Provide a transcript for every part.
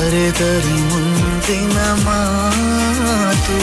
ಮರೆತರೆ ಮುಂದಿನ ಮಾತು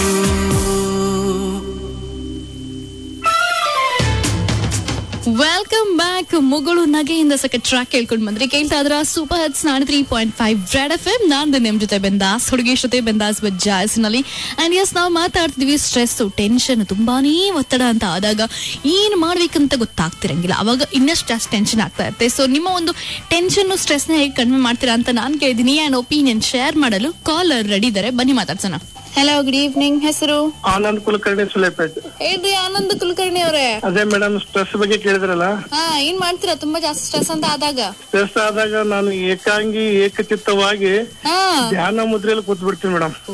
welcome back ಮುಗಳು ನಗೆಯಿಂದ ಸಕ ಟ್ರ್ಯಾಕ್ ಕೇಳ್ಕೊಂಡ್ ಬಂದ್ರಿ ಕೇಳ್ತಾ ಇದ್ರ ಸೂಪರ್ ಹಟ್ಸ್ ನಾನ್ three point five red F M ನಾನು ನಿಮ್ ಜೊತೆ ಬೆಂದಾಸ್ ಹುಡುಗಿ ಜೊತೆ ಬೆಂದಾಸ್ ವಿತ್ ಜಾಯ್ಸ್ನಲ್ಲಿ ಅಂಡ್ ಎಸ್ ನಾವು ಮಾತಾಡ್ತಿದ್ವಿ ಸ್ಟ್ರೆಸ್ ಟೆನ್ಷನ್ ತುಂಬಾನೇ ಒತ್ತಡ ಅಂತ ಆದಾಗ ಏನ್ ಮಾಡ್ಬೇಕಂತ ಗೊತ್ತಾಗ್ತಿರಂಗಿಲ್ಲ ಅವಾಗ ಇನ್ನಷ್ಟು ಜಾಸ್ತಿ ಟೆನ್ಷನ್ ಆಗ್ತಾ ಇರುತ್ತೆ ಸೊ ನಿಮ್ಮ ಒಂದು ಟೆನ್ಷನ್ ಸ್ಟ್ರೆಸ್ ನ ಹೇಗೆ ಕಡಿಮೆ ಮಾಡ್ತೀರಾ ಅಂತ ನಾನು ಕೇಳಿದೀನಿ ಅಂಡ್ ಒಪಿನಿಯನ್ ಶೇರ್ ಮಾಡಲು ಕಾಲರ್ ರೆಡಿ ಇದ್ದಾರೆ ಬನ್ನಿ ಮಾತಾಡ್ಸೋಣ ಹಲೋ ಗುಡ್ ಈವ್ನಿಂಗ್ ಹೆಸರು ಆನಂದ್ ಕುಲಕರ್ಣಿ ಸುಲೇಪೇಟ್ ಹೇಳ್ರಿ ಆನಂದ್ ಕುಲಕರ್ಣಿ ಅವರೇ ಅದೇ ಮೇಡಮ್ ಸ್ಟ್ರೆಸ್ ಬಗ್ಗೆ ಕೇಳಿದ್ರಲ್ಲ ಹಾ ಏನ್ ಮಾಡ್ತೀರಾ ತುಂಬಾ ಜಾಸ್ತಿ ಸ್ಟ್ರೆಸ್ ಅಂತ ಆದಾಗ ಸ್ಟ್ರೆಸ್ ಆದಾಗ ನಾನು ಏಕಾಂಗಿ ಏಕಚಿತ್ತವಾಗಿ ಹಾ ಧ್ಯಾನ ಮುದ್ರೆಯಲ್ಲಿ ಕೂತ್ ಬಿಡ್ತೀನಿ ಮೇಡಮ್ ಓ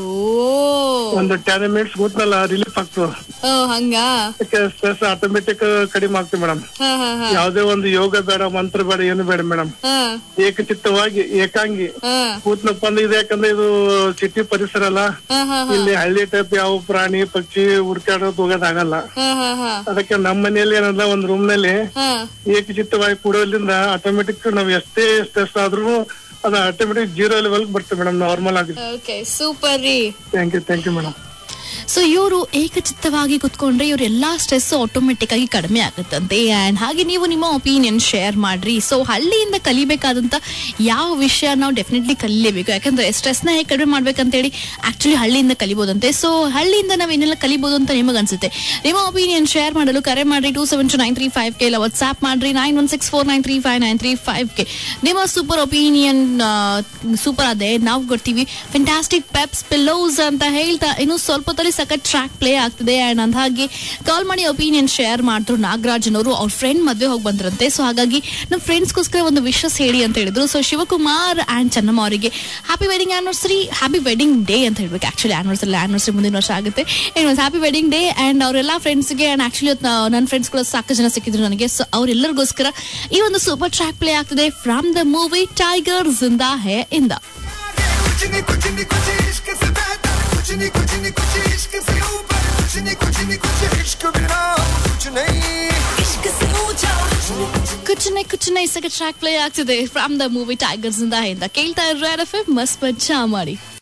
ಒಂದು ಟೆನ್ ಮಿನಿಟ್ಸ್ ಕೂತ್ನಲ್ಲ ರಿಲೀಫ್ ಆಗ್ತದೆ ಓ ಹಂಗಾ ಸ್ಟ್ರೆಸ್ ಆಟೋಮೆಟಿಕ್ ಕಡಿಮೆ ಆಗ್ತದೆ ಮೇಡಮ್ ಹಾ ಹಾ ಹಾ ಯಾವ್ದೇ ಒಂದು ಯೋಗ ಬೇಡ ಮಂತ್ರ ಬೇಡ ಏನು ಬೇಡ ಮೇಡಮ್ ಹಾ ಏಕಚಿತ್ತವಾಗಿ ಏಕಾಂಗಿ ಹಾ ಕೂತ್ನಪ್ಪ ಅಂದ್ರೆ ಇದು ಯಾಕಂದ್ರೆ ಇದು ಸಿಟಿ ಪರಿಸರ ಅಲ್ಲ ಹಾ ಹಾ ಇಲ್ಲಿ ಹಳ್ಳಿ ಟೈಪ್ ಯಾವ ಪ್ರಾಣಿ ಪಕ್ಷಿ ಹುಡ್ಕಾಡೋದು ಹೋಗೋದಾಗಲ್ಲ ಹಾ ಹಾ ಹಾ ಅದಕ್ಕೆ ನಮ್ಮ ಮನೆಯಲ್ಲಿ ಏನಲ್ಲ ಒಂದ್ ರೂಮ್ ನಲ್ಲಿ ಹಾ ಏಕಚಿತ್ತವಾಗಿ ಕೂಡೋದ್ರಿಂದ ಆಟೋಮೆಟಿಕ್ ನಾವ್ ಎಷ್ಟೇ ಸ್ಟ್ರೆಸ್ ಆದ್ರೂ ಅದು ಆಟೋಮೆಟಿಕ್ ಜೀರೋ ಲೆವೆಲ್ ಬರ್ತದೆ ಮೇಡಮ್ ನಾರ್ಮಲ್ ಆಗಿ ಓಕೆ ಸೂಪರ್ ರೀ thank you thank you madam so ಇವರು ಏಕಚಿತ್ತವಾಗಿ ಕುತ್ಕೊಂಡ್ರೆ ಇವ್ರ ಎಲ್ಲಾ ಸ್ಟ್ರೆಸ್ ಆಟೋಮೆಟಿಕ್ ಆಗಿ ಕಡಿಮೆ ಆಗುತ್ತಂತೆ ಅಂಡ್ ಹಾಗೆ ನೀವು ನಿಮ್ಮ ಒಪಿನಿಯನ್ ಶೇರ್ ಮಾಡ್ರಿ ಸೊ ಹಳ್ಳಿಯಿಂದ ಕಲಿಬೇಕಾದಂತ ಯಾವ ವಿಷಯ ನಾವು ಡೆಫಿನೆಟ್ಲಿ ಕಲಿಲೇಬೇಕು ಯಾಕಂದ್ರೆ ಸ್ಟ್ರೆಸ್ ನ ಹೇಗೆ ಕಡಿಮೆ ಮಾಡ್ಬೇಕಂತ ಹೇಳಿ ಆಕ್ಚುಲಿ ಹಳ್ಳಿಯಿಂದ ಕಲಿಬಹುದಂತೆ ಸೊ ಹಳ್ಳಿಯಿಂದ ನಾವ್ ಏನೆಲ್ಲ ಕಲಿಬಹುದು ಅಂತ ನಿಮಗೆ ಅನ್ಸುತ್ತೆ ನಿಮ್ಮ ಒಪಿನಿಯನ್ ಶೇರ್ ಮಾಡಲು ಕರೆ ಮಾಡ್ರಿ two seven two nine three five ಕೆ ಇಲ್ಲ ವಾಟ್ಸ್ಆಪ್ ಮಾಡ್ರಿ nine one six four nine three five nine three five ಗೆ ನಿಮ್ಮ ಸೂಪರ್ ಒಪಿನಿಯನ್ ಸೂಪರ್ ಅದೇ ನಾವು ಕೊಡ್ತೀವಿ ಫೆಂಟಾಸ್ಟಿಕ್ ಪೆಪ್ಸ್ ಪಿಲ್ಲೋಸ್ ಅಂತ ಹೇಳ್ತಾ ಇನ್ನು ಸ್ವಲ್ಪ ಹೊತ್ತಲ್ಲಿ ಸಖತ್ ಟ್ರ್ಯಾಕ್ ಪ್ಲೇ ಆಗ್ತಿದೆ ಅಂಡ್ ಅಂದ ಹಾಗೆ ಕಾಲ್ ಮಾಡಿ ಒಪಿನಿಯನ್ ಶೇರ್ ಮಾಡಿದ್ರು ನಾಗರಾಜನ್ ಅವರು ಅವ್ರ ಫ್ರೆಂಡ್ ಮದ್ವೆ ಹೋಗಿ ಬಂದ್ರಂತೆ ಸೊ ಹಾಗಾಗಿ ನಮ್ಮ ಫ್ರೆಂಡ್ಸ್ಗೋಸ್ಕರ ಒಂದು ವಿಶಸ್ ಹೇಳಿ ಅಂತ ಹೇಳಿದ್ರು ಸೊ ಶಿವಕುಮಾರ್ ಅಂಡ್ ಚನ್ನಮ್ಮ ಅವರಿಗೆ happy wedding anniversary happy wedding day ಅಂತ ಹೇಳ್ಬೇಕು ಆಕ್ಚುಲಿ ಆನಿವರ್ಸರಿ ಆನಿವರ್ಸರಿ ಮುಂದಿನ ವರ್ಷ ಆಗುತ್ತೆ ಹ್ಯಾಪಿ ವೆಡ್ಡಿಂಗ್ ಡೇ ಅಂಡ್ ಅವರೆಲ್ಲ ಫ್ರೆಂಡ್ಸ್ಗೆ ಅಂಡ್ ಆಕ್ಚುಲಿ ನನ್ನ ಫ್ರೆಂಡ್ಸ್ ಕೂಡ ಸಾಕಷ್ಟು ಜನ ಸಿಕ್ಕಿದ್ರು ನನಗೆ ಸೊ ಅವರೆಲ್ಲರಿಗೋಸ್ಕರ ಈ ಒಂದು ಸೂಪರ್ ಟ್ರ್ಯಾಕ್ ಪ್ಲೇ ಆಗ್ತಿದೆ from the movie Tiger Zinda Hai ಇಂದ कुछ नहीं कुछ नहीं कुछ इश्क से बेहतर कुछ नहीं कुछ नहीं कुछ इश्क से ऊपर कुछ नहीं कुछ नहीं कुछ इश्क बिना कुछ नहीं इश्क से ऊंचा कुछ नहीं कुछ ಕುಚನೆ ಕುಚನೆ ಸಕ ಟ್ರ್ಯಾಕ್ ಪ್ಲೇ ಆಗ್ತಿದೆ ಫ್ರಮ್ ದ ಮೂವಿ ಟೈಗರ್ಸ್ ಇಂದ ಇಂದ ಕೇಳ್ತಾ ಇರ್ರೆ ಮಸ್ತ್ ಮಜಾ ಮಾಡಿ